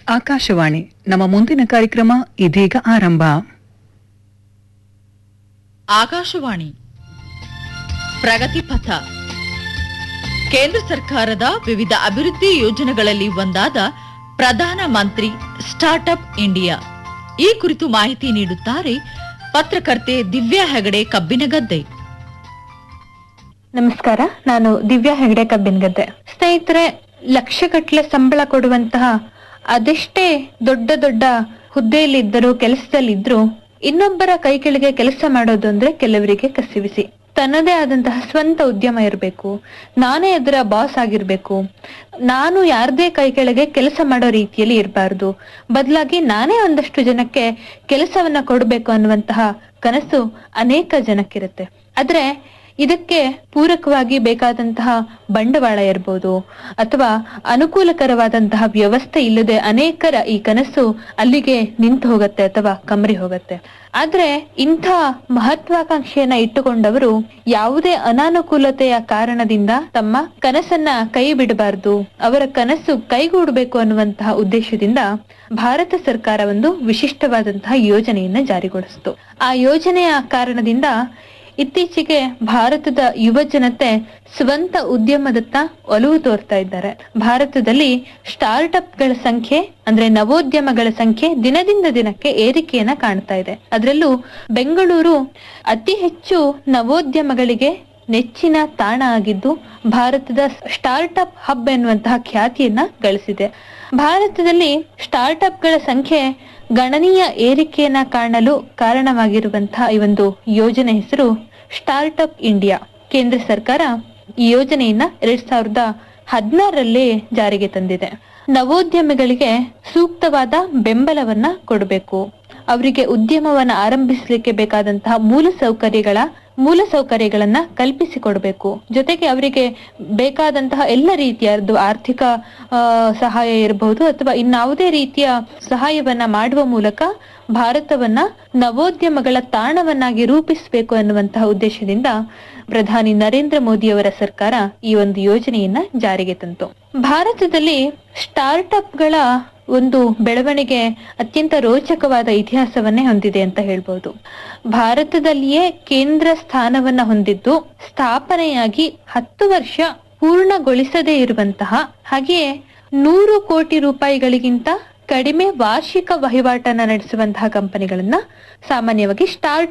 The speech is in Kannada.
ಆಕಾಶವಾಣಿ ನಮ್ಮ ಮುಂದಿನ ಕಾರ್ಯಕ್ರಮ ಇದೀಗ ಆರಂಭ ಆಕಾಶವಾಣಿ ಪ್ರಗತಿ ಪಥ ಕೇಂದ್ರ ಸರ್ಕಾರದ ವಿವಿಧ ಅಭಿವೃದ್ಧಿ ಯೋಜನೆಗಳಲ್ಲಿ ಒಂದಾದ ಪ್ರಧಾನ ಮಂತ್ರಿ ಸ್ಟಾರ್ಟ್ಅಪ್ ಇಂಡಿಯಾ ಈ ಕುರಿತು ಮಾಹಿತಿ ನೀಡುತ್ತಾರೆ ಪತ್ರಕರ್ತೆ ದಿವ್ಯಾ ಹೆಗಡೆ ಕಬ್ಬಿನಗದ್ದೆ ನಮಸ್ಕಾರ ನಾನು ದಿವ್ಯಾ ಹೆಗಡೆ ಕಬ್ಬಿನಗದ್ದೆ ಸ್ನೇಹಿತರೆ ಲಕ್ಷಗಟ್ಟಲೆ ಸಂಬಳ ಕೊಡುವಂತಹ ಅದೆಷ್ಟೇ ದೊಡ್ಡ ದೊಡ್ಡ ಹುದ್ದೆಯಲ್ಲಿದ್ದರೂ ಕೆಲಸದಲ್ಲಿದ್ರು ಇನ್ನೊಬ್ಬರ ಕೈ ಕೆಳಗೆ ಕೆಲಸ ಮಾಡೋದು ಅಂದ್ರೆ ಕೆಲವರಿಗೆ ಕಸಿವಿಸಿ ತನ್ನದೇ ಆದಂತಹ ಸ್ವಂತ ಉದ್ಯಮ ಇರಬೇಕು ನಾನೇ ಅದರ ಬಾಸ್ ಆಗಿರ್ಬೇಕು ನಾನು ಯಾರದೇ ಕೈ ಕೆಳಗೆ ಕೆಲಸ ಮಾಡೋ ರೀತಿಯಲ್ಲಿ ಇರಬಾರ್ದು ಬದಲಾಗಿ ನಾನೇ ಒಂದಷ್ಟು ಜನಕ್ಕೆ ಕೆಲಸವನ್ನ ಕೊಡಬೇಕು ಅನ್ನುವಂತಹ ಕನಸು ಅನೇಕ ಜನಕ್ಕಿರುತ್ತೆ ಆದ್ರೆ ಇದಕ್ಕೆ ಪೂರಕವಾಗಿ ಬೇಕಾದಂತಹ ಬಂಡವಾಳ ಇರ್ಬೋದು ಅಥವಾ ಅನುಕೂಲಕರವಾದಂತಹ ವ್ಯವಸ್ಥೆ ಇಲ್ಲದೆ ಅನೇಕರ ಈ ಕನಸು ಅಲ್ಲಿಗೆ ನಿಂತು ಹೋಗುತ್ತೆ ಅಥವಾ ಕಮರಿ ಹೋಗುತ್ತೆ ಆದ್ರೆ ಇಂಥ ಮಹತ್ವಾಕಾಂಕ್ಷೆಯನ್ನ ಇಟ್ಟುಕೊಂಡವರು ಯಾವುದೇ ಅನಾನುಕೂಲತೆಯ ಕಾರಣದಿಂದ ತಮ್ಮ ಕನಸನ್ನ ಕೈ ಬಿಡಬಾರದು ಅವರ ಕನಸು ಕೈಗೂಡಬೇಕು ಅನ್ನುವಂತಹ ಉದ್ದೇಶದಿಂದ ಭಾರತ ಸರ್ಕಾರ ಒಂದು ವಿಶಿಷ್ಟವಾದಂತಹ ಯೋಜನೆಯನ್ನ ಜಾರಿಗೊಳಿಸಿತು ಆ ಯೋಜನೆಯ ಕಾರಣದಿಂದ ಇತ್ತೀಚೆಗೆ ಭಾರತದ ಯುವ ಜನತೆ ಸ್ವಂತ ಉದ್ಯಮದತ್ತ ಒಲವು ತೋರ್ತಾ ಇದ್ದಾರೆ ಭಾರತದಲ್ಲಿ ಸ್ಟಾರ್ಟ್ಅಪ್ ಗಳ ಸಂಖ್ಯೆ ಅಂದ್ರೆ ನವೋದ್ಯಮಗಳ ಸಂಖ್ಯೆ ದಿನದಿಂದ ದಿನಕ್ಕೆ ಏರಿಕೆಯನ್ನ ಕಾಣ್ತಾ ಇದೆ ಅದರಲ್ಲೂ ಬೆಂಗಳೂರು ಅತಿ ಹೆಚ್ಚು ನವೋದ್ಯಮಗಳಿಗೆ ನೆಚ್ಚಿನ ತಾಣ ಆಗಿದ್ದು ಭಾರತದ ಸ್ಟಾರ್ಟ್ಅಪ್ ಹಬ್ ಎನ್ನುವಂತಹ ಖ್ಯಾತಿಯನ್ನ ಗಳಿಸಿದೆ ಭಾರತದಲ್ಲಿ ಸ್ಟಾರ್ಟ್ಅಪ್ ಗಳ ಸಂಖ್ಯೆ ಗಣನೀಯ ಏರಿಕೆಯನ್ನ ಕಾಣಲು ಕಾರಣವಾಗಿರುವಂತಹ ಈ ಒಂದು ಯೋಜನೆ ಹೆಸರು ಸ್ಟಾರ್ಟ್ಅಪ್ ಇಂಡಿಯಾ ಕೇಂದ್ರ ಸರ್ಕಾರ ಈ ಯೋಜನೆಯನ್ನ ಎರಡ್ ಸಾವಿರದ ಹದಿನಾರರಲ್ಲಿ ಜಾರಿಗೆ ತಂದಿದೆ ನವೋದ್ಯಮಿಗಳಿಗೆ ಸೂಕ್ತವಾದ ಬೆಂಬಲವನ್ನ ಕೊಡಬೇಕು ಅವರಿಗೆ ಉದ್ಯಮವನ್ನ ಆರಂಭಿಸಲಿಕ್ಕೆ ಬೇಕಾದಂತಹ ಮೂಲ ಸೌಕರ್ಯಗಳ ಮೂಲ ಸೌಕರ್ಯಗಳನ್ನ ಕಲ್ಪಿಸಿಕೊಡ್ಬೇಕು ಜೊತೆಗೆ ಅವರಿಗೆ ಬೇಕಾದಂತಹ ಎಲ್ಲ ರೀತಿಯದ್ದು ಆರ್ಥಿಕ ಆ, ಸಹಾಯ ಇರಬಹುದು ಅಥವಾ ಇನ್ನಾವುದೇ ರೀತಿಯ ಸಹಾಯವನ್ನ ಮಾಡುವ ಮೂಲಕ ಭಾರತವನ್ನ ನವೋದ್ಯಮಗಳ ತಾಣವನ್ನಾಗಿ ರೂಪಿಸಬೇಕು ಅನ್ನುವಂತಹ ಉದ್ದೇಶದಿಂದ ಪ್ರಧಾನಿ ನರೇಂದ್ರ ಮೋದಿಯವರ ಸರ್ಕಾರ ಈ ಒಂದು ಯೋಜನೆಯನ್ನ ಜಾರಿಗೆ ತಂತು ಭಾರತದಲ್ಲಿ ಸ್ಟಾರ್ಟ್ಅಪ್ಗಳ ಒಂದು ಬೆಳವಣಿಗೆ ಅತ್ಯಂತ ರೋಚಕವಾದ ಇತಿಹಾಸವನ್ನೇ ಹೊಂದಿದೆ ಅಂತ ಹೇಳ್ಬೋದು ಭಾರತದಲ್ಲಿಯೇ ಕೇಂದ್ರ ಸ್ಥಾನವನ್ನ ಹೊಂದಿದ್ದು ಸ್ಥಾಪನೆಯಾಗಿ ಹತ್ತು ವರ್ಷ ಪೂರ್ಣಗೊಳಿಸದೇ ಇರುವಂತಹ ಹಾಗೆಯೇ ನೂರು ಕೋಟಿ ರೂಪಾಯಿಗಳಿಗಿಂತ ಕಡಿಮೆ ವಾರ್ಷಿಕ ವಹಿವಾಟನ್ನ ನಡೆಸುವಂತಹ ಕಂಪನಿಗಳನ್ನ ಸಾಮಾನ್ಯವಾಗಿ ಸ್ಟಾರ್ಟ್